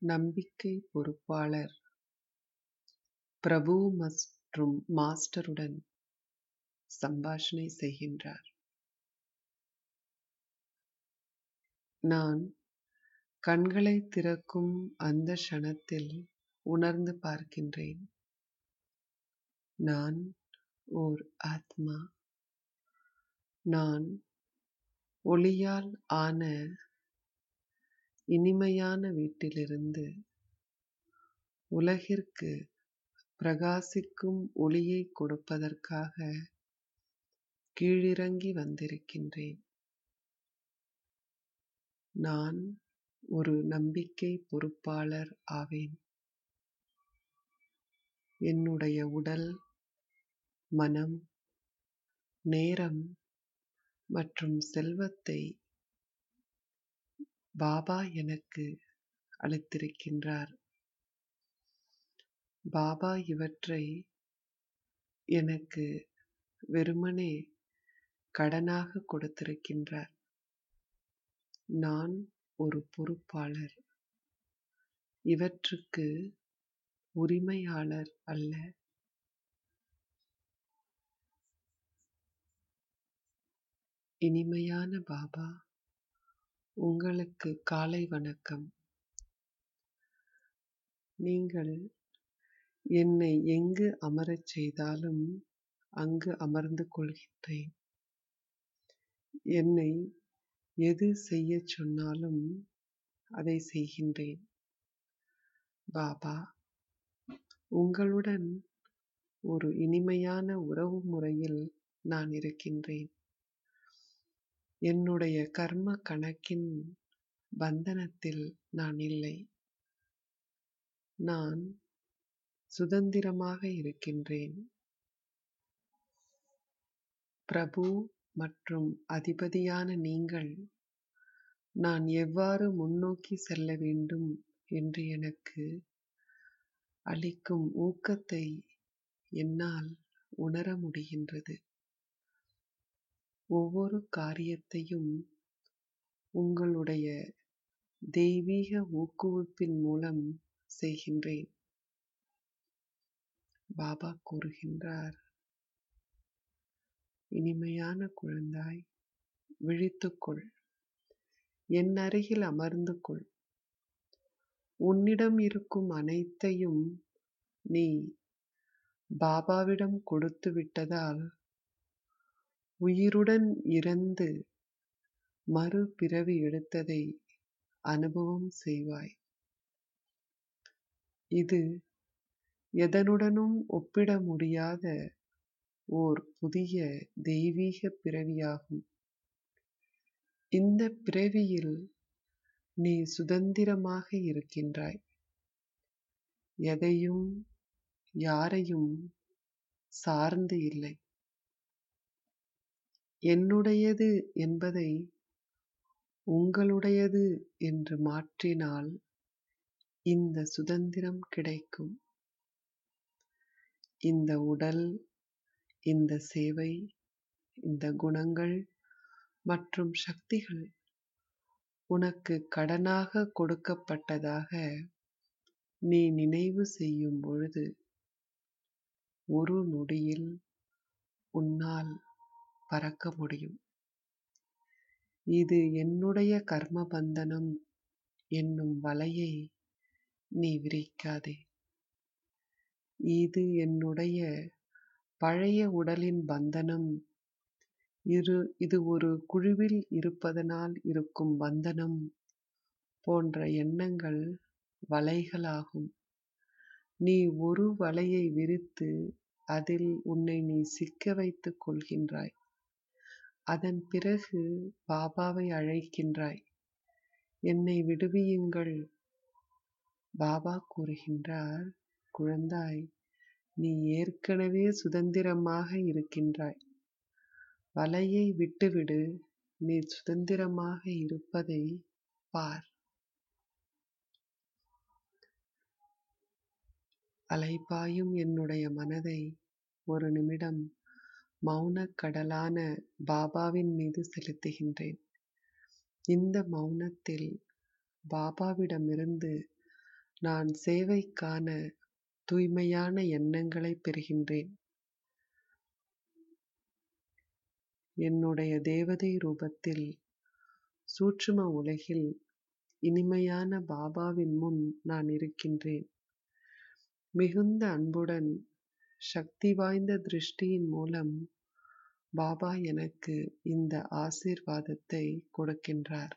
நம்பிக்கை பொறுப்பாளர் பிரபு மற்றும் மாஸ்டருடன் சம்பாஷணை செய்கின்றார் நான் கண்களை திறக்கும் அந்த க்ஷணத்தில் உணர்ந்து பார்க்கின்றேன் நான் ஓர் ஆத்மா நான் ஒளியால் ஆன இனிமையான வீட்டிலிருந்து உலகிற்கு பிரகாசிக்கும் ஒளியை கொடுப்பதற்காக கீழிறங்கி வந்திருக்கின்றேன் நான் ஒரு நம்பிக்கை பொறுப்பாளர் ஆவேன் என்னுடைய உடல் மனம் நேரம் மற்றும் செல்வத்தை பாபா எனக்கு அளித்திருக்கின்றார் பாபா இவற்றை எனக்கு வெறுமனே கடனாக கொடுத்திருக்கின்றார் நான் ஒரு பொறுப்பாளர் இவற்றுக்கு உரிமையாளர் அல்ல இனிமையான பாபா உங்களுக்கு காலை வணக்கம் நீங்கள் என்னை எங்கு அமரச் செய்தாலும் அங்கு அமர்ந்து கொள்கின்றேன் என்னை எது செய்யச் சொன்னாலும் அதை செய்கின்றேன் பாபா உங்களுடன் ஒரு இனிமையான உறவு முறையில் நான் இருக்கின்றேன் என்னுடைய கர்ம கணக்கின் பந்தனத்தில் நான் இல்லை நான் சுதந்திரமாக இருக்கின்றேன் பிரபு மற்றும் அதிபதியான நீங்கள் நான் எவ்வாறு முன்னோக்கி செல்ல வேண்டும் என்று எனக்கு அளிக்கும் ஊக்கத்தை என்னால் உணர முடிகின்றது ஒவ்வொரு காரியத்தையும் உங்களுடைய தெய்வீக ஊக்குவிப்பின் மூலம் செய்கின்றேன் பாபா கூறுகின்றார் இனிமையான குழந்தாய் விழித்துக்கொள் என் அருகில் அமர்ந்து கொள் உன்னிடம் இருக்கும் அனைத்தையும் நீ பாபாவிடம் கொடுத்து விட்டதால் உயிருடன் இறந்து மறுபிறவி எடுத்ததை அனுபவம் செய்வாய் இது எதனுடனும் ஒப்பிட முடியாத ஓர் புதிய தெய்வீக பிறவியாகும் இந்த பிறவியில் நீ சுதந்திரமாக இருக்கின்றாய் எதையும் யாரையும் சார்ந்து இல்லை என்னுடையது என்பதை உங்களுடையது என்று மாற்றினால் இந்த சுதந்திரம் கிடைக்கும் இந்த உடல் இந்த சேவை இந்த குணங்கள் மற்றும் சக்திகள் உனக்கு கடனாக கொடுக்கப்பட்டதாக நீ நினைவு செய்யும் பொழுது ஒரு நொடியில் உன்னால் பறக்க முடியும் இது என்னுடைய கர்ம பந்தனம் என்னும் வலையை நீ விரிக்காதே இது என்னுடைய பழைய உடலின் பந்தனம் இரு இது ஒரு குழுவில் இருப்பதனால் இருக்கும் பந்தனம் போன்ற எண்ணங்கள் வலைகளாகும் நீ ஒரு வலையை விரித்து அதில் உன்னை நீ சிக்க வைத்துக் கொள்கின்றாய் அதன் பிறகு பாபாவை அழைக்கின்றாய் என்னை விடுவியுங்கள் பாபா கூறுகின்றார் குழந்தாய் நீ ஏற்கனவே சுதந்திரமாக இருக்கின்றாய் வலையை விட்டுவிடு நீ சுதந்திரமாக இருப்பதை பார் அலைபாயும் என்னுடைய மனதை ஒரு நிமிடம் மௌனக் கடலான பாபாவின் மீது செலுத்துகின்றேன் இந்த மௌனத்தில் பாபாவிடமிருந்து நான் சேவைக்கான தூய்மையான எண்ணங்களைப் பெறுகின்றேன் என்னுடைய தேவதை ரூபத்தில் சூட்சும உலகில் இனிமையான பாபாவின் முன் நான் இருக்கின்றேன் மிகுந்த அன்புடன் சக்தி வாய்ந்த திருஷ்டியின் மூலம் பாபா எனக்கு இந்த ஆசீர்வாதத்தை கொடுக்கின்றார்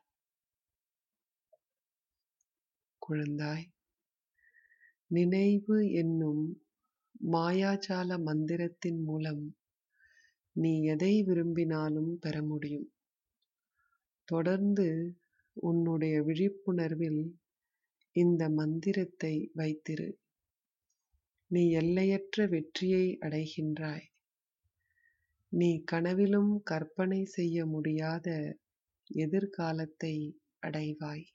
குழந்தாய் நினைவு என்னும் மாயாஜால மந்திரத்தின் மூலம் நீ எதை விரும்பினாலும் பெற முடியும் தொடர்ந்து உன்னுடைய விழிப்புணர்வில் இந்த மந்திரத்தை வைத்திரு நீ எல்லையற்ற வெற்றியை அடைகின்றாய் நீ கனவிலும் கற்பனை செய்ய முடியாத எதிர்காலத்தை அடைவாய்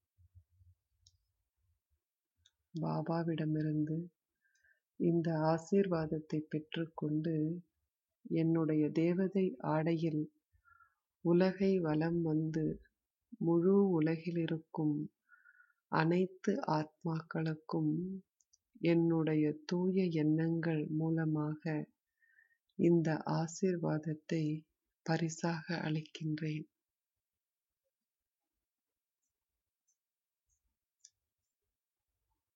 பாபாவிடமிருந்து இந்த ஆசீர்வாதத்தை பெற்றுக்கொண்டு என்னுடைய தேவதை ஆடையில் உலகை வலம் வந்து முழு உலகில் இருக்கும் அனைத்து ஆத்மாக்களுக்கும் என்னுடைய தூய எண்ணங்கள் மூலமாக இந்த ஆசீர்வாதத்தை பரிசாக அளிக்கின்றேன்